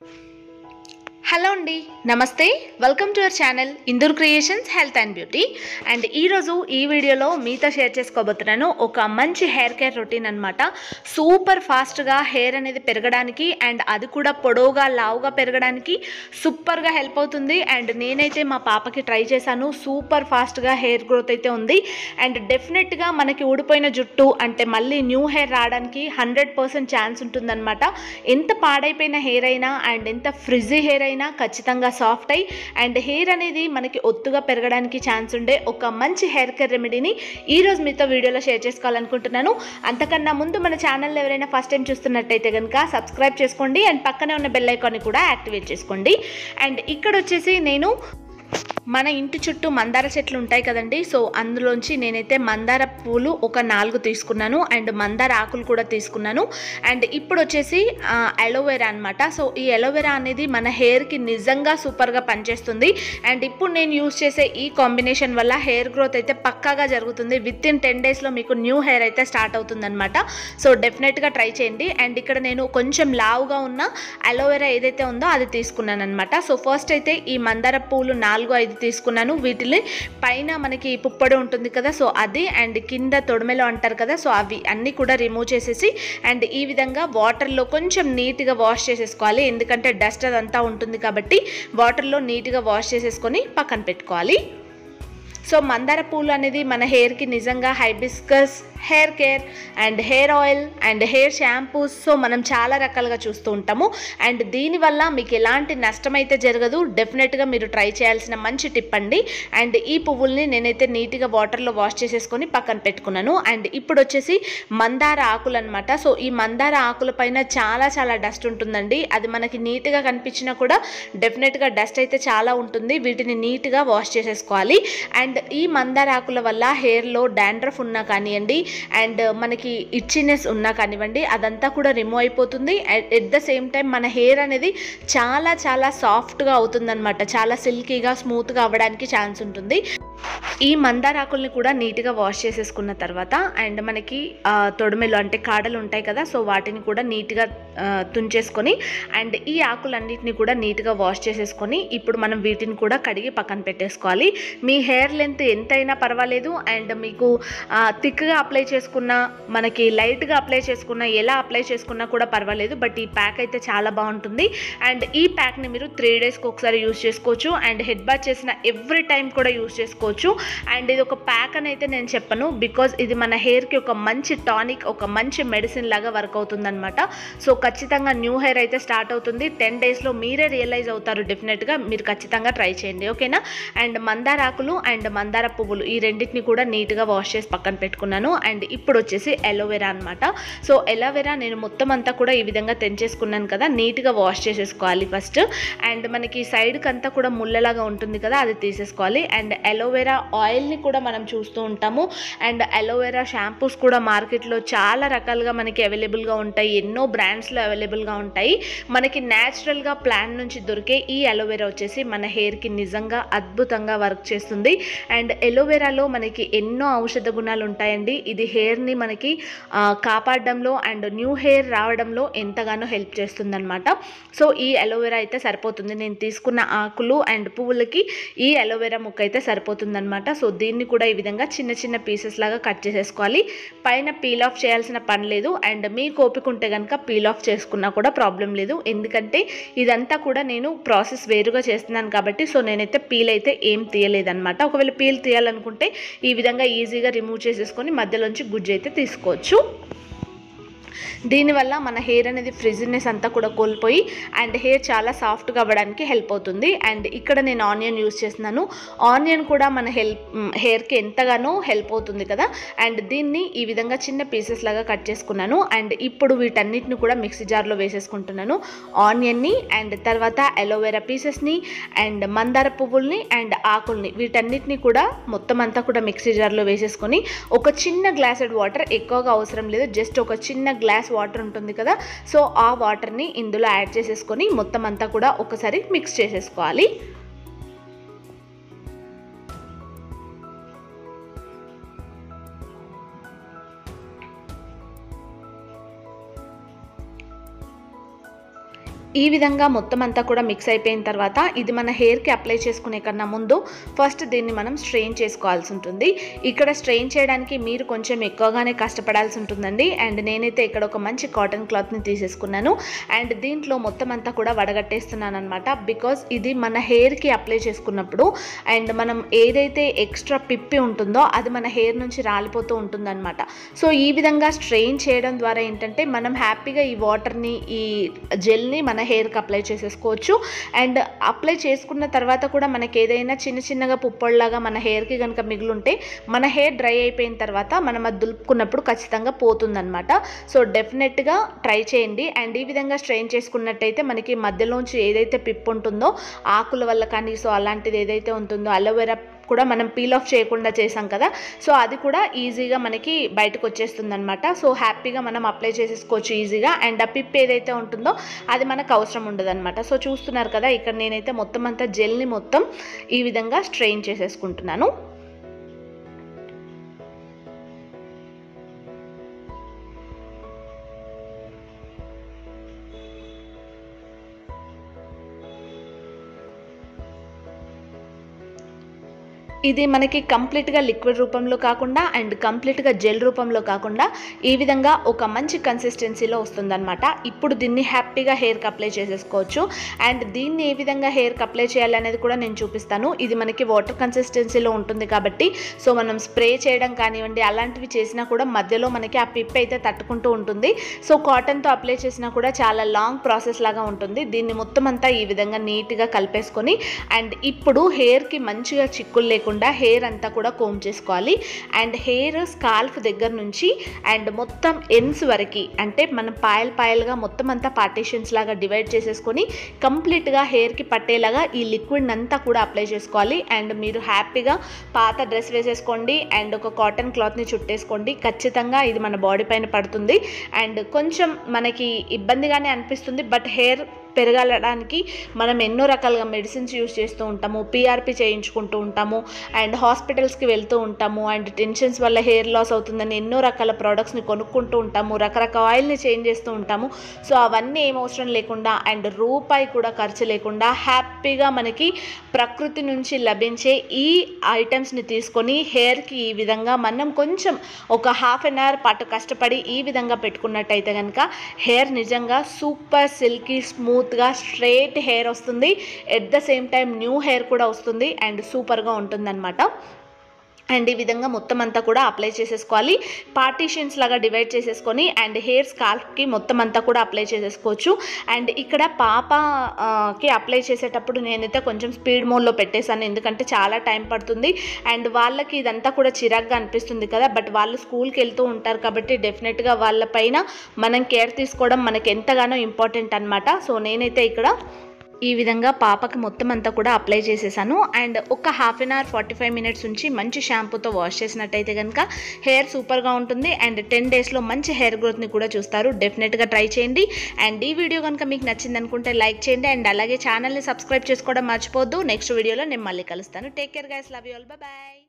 hello అండి నమస్తే welcome to our channel Indur creations health and beauty and ఈరోజు ఈ వీడియోలో మీతో షేర్ చేసుకోబోతున్నాను ఒక మంచి హెయిర్ కేర్ రొటీన్ అనమాట సూపర్ ఫాస్ట్గా హెయిర్ అనేది పెరగడానికి అండ్ అది కూడా పొడవుగా లావుగా పెరగడానికి సూపర్గా హెల్ప్ అవుతుంది అండ్ నేనైతే మా పాపకి ట్రై చేశాను సూపర్ ఫాస్ట్గా హెయిర్ గ్రోత్ అయితే ఉంది అండ్ డెఫినెట్గా మనకి ఊడిపోయిన జుట్టు అంటే మళ్ళీ న్యూ హెయిర్ రావడానికి హండ్రెడ్ పర్సెంట్ ఛాన్స్ ఉంటుందన్నమాట ఎంత పాడైపోయిన హెయిర్ అయినా అండ్ ఎంత ఫ్రిజీ హెయిర్ అయినా ఖచ్చితంగా సాఫ్ట్ అయ్యి అండ్ హెయిర్ అనేది మనకి ఒత్తుగా పెరగడానికి ఛాన్స్ ఉండే ఒక మంచి హెయిర్ కేర్ రెమెడీని ఈ రోజు మీతో వీడియోలో షేర్ చేసుకోవాలనుకుంటున్నాను అంతకన్నా ముందు మన ఛానల్ ఎవరైనా ఫస్ట్ టైం చూస్తున్నట్టయితే కనుక సబ్స్క్రైబ్ చేసుకోండి అండ్ పక్కనే ఉన్న బెల్ ఐకాన్ని కూడా యాక్టివేట్ చేసుకోండి అండ్ ఇక్కడ వచ్చేసి నేను మన ఇంటి చుట్టూ మందార చెట్లు ఉంటాయి కదండి సో అందులోంచి నేనైతే మందార పూలు ఒక నాలుగు తీసుకున్నాను అండ్ మందార ఆకులు కూడా తీసుకున్నాను అండ్ ఇప్పుడు వచ్చేసి అలోవెరా అనమాట సో ఈ అలోవెరా అనేది మన హెయిర్కి నిజంగా సూపర్గా పనిచేస్తుంది అండ్ ఇప్పుడు నేను యూస్ చేసే ఈ కాంబినేషన్ వల్ల హెయిర్ గ్రోత్ అయితే పక్కాగా జరుగుతుంది విత్ ఇన్ టెన్ డేస్లో మీకు న్యూ హెయిర్ అయితే స్టార్ట్ అవుతుంది అనమాట సో డెఫినెట్గా ట్రై చేయండి అండ్ ఇక్కడ నేను కొంచెం లావుగా ఉన్న అలోవెరా ఏదైతే ఉందో అది తీసుకున్నాను అనమాట సో ఫస్ట్ అయితే ఈ మందార పూలు నాలుగు ఐదు తీసుకున్నాను వీటిని పైన మనకి పుప్పొడి ఉంటుంది కదా సో అది అండ్ కింద తొడమెలో అంటారు కదా సో అవి అన్నీ కూడా రిమూవ్ చేసేసి అండ్ ఈ విధంగా వాటర్లో కొంచెం నీట్గా వాష్ చేసేసుకోవాలి ఎందుకంటే డస్ట్ అదంతా ఉంటుంది కాబట్టి వాటర్లో నీట్గా వాష్ చేసేసుకొని పక్కన పెట్టుకోవాలి సో మందార పూలు అనేది మన హెయిర్కి నిజంగా hibiscus hair care and hair oil and hair shampoos so మనం చాలా రకాలుగా చూస్తూ ఉంటాము అండ్ దీనివల్ల మీకు ఎలాంటి నష్టం అయితే జరగదు డెఫినెట్గా మీరు ట్రై చేయాల్సిన మంచి టిప్ అండి అండ్ ఈ పువ్వుల్ని నేనైతే నీట్గా వాటర్లో వాష్ చేసేసుకొని పక్కన పెట్టుకున్నాను అండ్ ఇప్పుడు వచ్చేసి మందార ఆకులు అనమాట సో ఈ మందార ఆకుల పైన చాలా చాలా డస్ట్ ఉంటుందండి అది మనకి నీట్గా కనిపించినా కూడా డెఫినెట్గా డస్ట్ అయితే చాలా ఉంటుంది వీటిని నీట్గా వాష్ చేసేసుకోవాలి అండ్ ఈ మందార ఆకుల వల్ల హెయిర్లో డాండ్రఫ్ ఉన్నా కానివ్వండి అండ్ మనకి ఇచ్చినెస్ ఉన్నా కానివ్వండి అదంతా కూడా రిమూవ్ అయిపోతుంది ఎట్ ద సేమ్ టైం మన హెయిర్ అనేది చాలా చాలా సాఫ్ట్గా అవుతుందన్నమాట చాలా సిల్కీగా స్మూత్గా అవ్వడానికి ఛాన్స్ ఉంటుంది ఈ మందార ఆకుల్ని కూడా నీట్గా వాష్ చేసేసుకున్న తర్వాత అండ్ మనకి ఆ, తొడిమెలు అంటే కాడలు ఉంటాయి కదా సో వాటిని కూడా నీట్గా ఆ, తుంచేసుకొని అండ్ ఈ ఆకులన్నిటిని కూడా నీట్గా వాష్ చేసేసుకొని ఇప్పుడు మనం వీటిని కూడా కడిగి పక్కన పెట్టేసుకోవాలి మీ హెయిర్ లెంత్ ఎంతైనా పర్వాలేదు అండ్ మీకు థిక్గా అప్లై చేసుకున్నా మనకి లైట్గా అప్లై చేసుకున్నా ఎలా అప్లై చేసుకున్నా కూడా పర్వాలేదు బట్ ఈ ప్యాక్ అయితే చాలా బాగుంటుంది అండ్ ఈ ప్యాక్ని మీరు త్రీ డేస్కి ఒకసారి యూస్ చేసుకోవచ్చు అండ్ హెడ్ బాత్ చేసిన ఎవ్రీ టైం కూడా యూస్ చేసుకోవచ్చు అండ్ ఇది ఒక ప్యాక్ అని అయితే నేను చెప్పను బికాజ్ ఇది మన హెయిర్కి ఒక మంచి టానిక్ ఒక మంచి మెడిసిన్ లాగా వర్క్ అవుతుందన్నమాట సో ఖచ్చితంగా న్యూ హెయిర్ అయితే స్టార్ట్ అవుతుంది టెన్ డేస్లో మీరే రియలైజ్ అవుతారు డెఫినెట్గా మీరు ఖచ్చితంగా ట్రై చేయండి ఓకేనా అండ్ మందార ఆకులు అండ్ మందార పువ్వులు ఈ రెండింటిని కూడా నీట్గా వాష్ చేసి పక్కన పెట్టుకున్నాను అండ్ ఇప్పుడు వచ్చేసి ఎలోవెరా అనమాట సో ఎలోవెరా నేను మొత్తం అంతా కూడా ఈ విధంగా తెంచేసుకున్నాను కదా నీట్గా వాష్ చేసేసుకోవాలి ఫస్ట్ అండ్ మనకి సైడ్కి అంతా కూడా ముళ్ళలాగా ఉంటుంది కదా అది తీసేసుకోవాలి అండ్ అలోవెరా ఆయిల్ని కూడా మనం చూస్తూ ఉంటాము అండ్ అలోవెరా షాంపూస్ కూడా మార్కెట్లో చాలా రకాలుగా మనకి అవైలబుల్గా ఉంటాయి ఎన్నో బ్రాండ్స్లో అవైలబుల్గా ఉంటాయి మనకి న్యాచురల్గా ప్లాంట్ నుంచి దొరికే ఈ అలోవెరా వచ్చేసి మన హెయిర్కి నిజంగా అద్భుతంగా వర్క్ చేస్తుంది అండ్ ఎలోవెరాలో మనకి ఎన్నో ఔషధ గుణాలు ఉంటాయండి ఇది హెయిర్ని మనకి ఆ, కాపాడడంలో అండ్ న్యూ హెయిర్ రావడంలో ఎంతగానో హెల్ప్ చేస్తుందన్నమాట సో ఈ అలోవెరా అయితే సరిపోతుంది నేను తీసుకున్న ఆకులు అండ్ పువ్వులకి ఈ అలోవెరా ముక్క అయితే సరిపోతుందన్నమాట సో దీన్ని కూడా ఈ విధంగా చిన్న చిన్న పీసెస్ లాగా కట్ చేసేసుకోవాలి పైన పీల్ ఆఫ్ చేయాల్సిన పని లేదు అండ్ మీకు ఓపిక ఉంటే కనుక పీల్ ఆఫ్ చేసుకున్నా కూడా ప్రాబ్లం లేదు ఎందుకంటే ఇదంతా కూడా నేను ప్రాసెస్ వేరుగా చేస్తున్నాను కాబట్టి సో నేనైతే పీల్ అయితే ఏం తీయలేదన్నమాట ఒకవేళ పీల్ తీయాలనుకుంటే ఈ విధంగా ఈజీగా రిమూవ్ చేసేసుకొని మధ్యలోంచి గుజ్జు అయితే తీసుకోవచ్చు దీనివల్ల మన హెయిర్ అనేది ఫ్రిజినెస్ అంతా కూడా కోల్పోయి అండ్ హెయిర్ చాలా సాఫ్ట్గా అవ్వడానికి హెల్ప్ అవుతుంది అండ్ ఇక్కడ నేను ఆనియన్ యూస్ చేస్తున్నాను ఆనియన్ కూడా మన హెల్ప్ హెయిర్కి ఎంతగానో హెల్ప్ అవుతుంది కదా అండ్ దీన్ని ఈ విధంగా చిన్న పీసెస్ లాగా కట్ చేసుకున్నాను అండ్ ఇప్పుడు వీటన్నిటిని కూడా మిక్సీ జార్లో వేసేసుకుంటున్నాను ఆనియన్ని అండ్ తర్వాత అలోవెరా పీసెస్ని అండ్ మందార పువ్వుల్ని అండ్ ఆకుల్ని వీటన్నిటిని కూడా మొత్తం అంతా కూడా మిక్సీ జార్లో వేసేసుకొని ఒక చిన్న గ్లాసెడ్ వాటర్ ఎక్కువగా అవసరం లేదు జస్ట్ ఒక చిన్న గ్లాస్ వాటర్ ఉంటుంది కదా సో ఆ వాటర్ని ఇందులో యాడ్ చేసేసుకొని మొత్తం అంతా కూడా ఒకసారి మిక్స్ చేసేసుకోవాలి ఈ విధంగా మొత్తం అంతా కూడా మిక్స్ అయిపోయిన తర్వాత ఇది మన హెయిర్కి అప్లై చేసుకునే కన్నా ముందు ఫస్ట్ దీన్ని మనం స్ట్రెయిన్ చేసుకోవాల్సి ఉంటుంది ఇక్కడ స్ట్రెయిన్ చేయడానికి మీరు కొంచెం ఎక్కువగానే కష్టపడాల్సి ఉంటుందండి అండ్ నేనైతే ఇక్కడ ఒక మంచి కాటన్ క్లాత్ని తీసేసుకున్నాను అండ్ దీంట్లో మొత్తం అంతా కూడా వడగట్టేస్తున్నాను అనమాట బికాస్ ఇది మన హెయిర్కి అప్లై చేసుకున్నప్పుడు అండ్ మనం ఏదైతే ఎక్స్ట్రా పిప్పి ఉంటుందో అది మన హెయిర్ నుంచి రాలిపోతూ ఉంటుందన్నమాట సో ఈ విధంగా స్ట్రెయిన్ చేయడం ద్వారా ఏంటంటే మనం హ్యాపీగా ఈ వాటర్ని ఈ జెల్ని మన హెయిర్కి అప్లై చేసేసుకోవచ్చు అండ్ అప్లై చేసుకున్న తర్వాత కూడా మనకి ఏదైనా చిన్న చిన్నగా పుప్పొళ్ళలాగా మన హెయిర్కి కనుక మిగులుంటే మన హెయిర్ డ్రై అయిపోయిన తర్వాత మనం అది దులుపుకున్నప్పుడు ఖచ్చితంగా పోతుందన్నమాట సో డెఫినెట్గా ట్రై చేయండి అండ్ ఈ విధంగా స్ట్రెయిన్ చేసుకున్నట్టయితే మనకి మధ్యలోంచి ఏదైతే పిప్ ఉంటుందో ఆకుల వల్ల కానీ సో అలాంటిది ఏదైతే ఉంటుందో అలోవెరా కూడా మనం పీల్ ఆఫ్ చేయకుండా చేసాం కదా సో అది కూడా ఈజీగా మనకి బయటకు వచ్చేస్తుంది అనమాట సో హ్యాపీగా మనం అప్లై చేసేసుకోవచ్చు ఈజీగా అండ్ ఆ పిప్ ఏదైతే ఉంటుందో అది మనకు అవసరం ఉండదు సో చూస్తున్నారు కదా ఇక్కడ నేనైతే మొత్తం అంతా జెల్ని మొత్తం ఈ విధంగా స్ట్రెయిన్ చేసేసుకుంటున్నాను ఇది మనకి కంప్లీట్గా లిక్విడ్ రూపంలో కాకుండా అండ్ కంప్లీట్గా జెల్ రూపంలో కాకుండా ఈ విధంగా ఒక మంచి కన్సిస్టెన్సీలో వస్తుందన్నమాట ఇప్పుడు దీన్ని హ్యాపీగా హెయిర్కి అప్లై చేసేసుకోవచ్చు అండ్ దీన్ని ఏ విధంగా హెయిర్కి అప్లై చేయాలి అనేది కూడా నేను చూపిస్తాను ఇది మనకి వాటర్ కన్సిస్టెన్సీలో ఉంటుంది కాబట్టి సో మనం స్ప్రే చేయడం కానివ్వండి అలాంటివి చేసినా కూడా మధ్యలో మనకి ఆ పిప్ అయితే తట్టుకుంటూ ఉంటుంది సో కాటన్తో అప్లై చేసినా కూడా చాలా లాంగ్ ప్రాసెస్ లాగా ఉంటుంది దీన్ని మొత్తం అంతా ఈ విధంగా నీట్గా కలిపేసుకొని అండ్ ఇప్పుడు హెయిర్కి మంచిగా చిక్కులు లేకుండా హెయిర్ అంతా కూడా కోమ్ చేసుకోవాలి అండ్ హెయిర్ స్కాల్ఫ్ దగ్గర నుంచి అండ్ మొత్తం ఎన్స్ వరకు అంటే మనం పాయల్ పాయలుగా మొత్తం అంతా పార్టీషన్స్ లాగా డివైడ్ చేసేసుకొని కంప్లీట్గా హెయిర్కి పట్టేలాగా ఈ లిక్విడ్ అంతా కూడా అప్లై చేసుకోవాలి అండ్ మీరు హ్యాపీగా పాత డ్రెస్ వేసేసుకోండి అండ్ ఒక కాటన్ క్లాత్ని చుట్టేసుకోండి ఖచ్చితంగా ఇది మన బాడీ పైన పడుతుంది అండ్ కొంచెం మనకి ఇబ్బందిగానే అనిపిస్తుంది బట్ హెయిర్ పెరగడానికి మనం ఎన్నో రకాలుగా మెడిసిన్స్ యూస్ చేస్తూ ఉంటాము పీఆర్పీ చేయించుకుంటూ ఉంటాము అండ్ హాస్పిటల్స్కి వెళ్తూ ఉంటాము అండ్ టెన్షన్స్ వల్ల హెయిర్ లాస్ అవుతుందని ఎన్నో రకాల ప్రోడక్ట్స్ని కొనుక్కుంటూ ఉంటాము రకరకాల ఆయిల్ని చేంజ్ చేస్తూ ఉంటాము సో అవన్నీ ఏం అవసరం లేకుండా అండ్ రూపాయి కూడా ఖర్చు లేకుండా హ్యాపీగా మనకి ప్రకృతి నుంచి లభించే ఈ ఐటమ్స్ని తీసుకొని హెయిర్కి ఈ విధంగా మనం కొంచెం ఒక హాఫ్ అన్ అవర్ పాటు కష్టపడి ఈ విధంగా పెట్టుకున్నట్టయితే కనుక హెయిర్ నిజంగా సూపర్ సిల్కీ స్మూత్గా స్ట్రైట్ హెయిర్ వస్తుంది at the same time new hair కూడా వస్తుంది అండ్ సూపర్గా ఉంటుందన్నమాట అండ్ ఈ విధంగా మొత్తం అంతా కూడా అప్లై చేసేసుకోవాలి పార్టీషన్స్ లాగా డివైడ్ చేసేసుకొని అండ్ హెయిర్ స్కాల్ఫ్కి మొత్తం అంతా కూడా అప్లై చేసేసుకోవచ్చు అండ్ ఇక్కడ పాపకి అప్లై చేసేటప్పుడు నేనైతే కొంచెం స్పీడ్ మోడ్లో పెట్టేశాను ఎందుకంటే చాలా టైం పడుతుంది అండ్ వాళ్ళకి ఇదంతా కూడా చిరాగ్గా అనిపిస్తుంది కదా బట్ వాళ్ళు స్కూల్కి వెళ్తూ ఉంటారు కాబట్టి డెఫినెట్గా వాళ్ళ పైన మనం కేర్ తీసుకోవడం మనకి ఎంతగానో ఇంపార్టెంట్ అనమాట సో నేనైతే ఇక్కడ ఈ విధంగా పాపకి మొత్తం అంతా కూడా అప్లై చేసేసాను అండ్ ఒక half an hour forty five minutes నుంచి మంచి షాంపూతో వాష్ చేసినట్టయితే కనుక హెయిర్ సూపర్గా ఉంటుంది అండ్ టెన్ డేస్లో మంచి హెయిర్ గ్రోత్ని కూడా చూస్తారు డెఫినెట్గా ట్రై చేయండి అండ్ ఈ వీడియో కనుక మీకు నచ్చింది అనుకుంటే లైక్ చేయండి అండ్ అలాగే ఛానల్ని సబ్స్క్రైబ్ చేసుకోవడం మర్చిపోద్దు నెక్స్ట్ వీడియోలో నేను మళ్ళీ కలుస్తాను take care guys love you all bye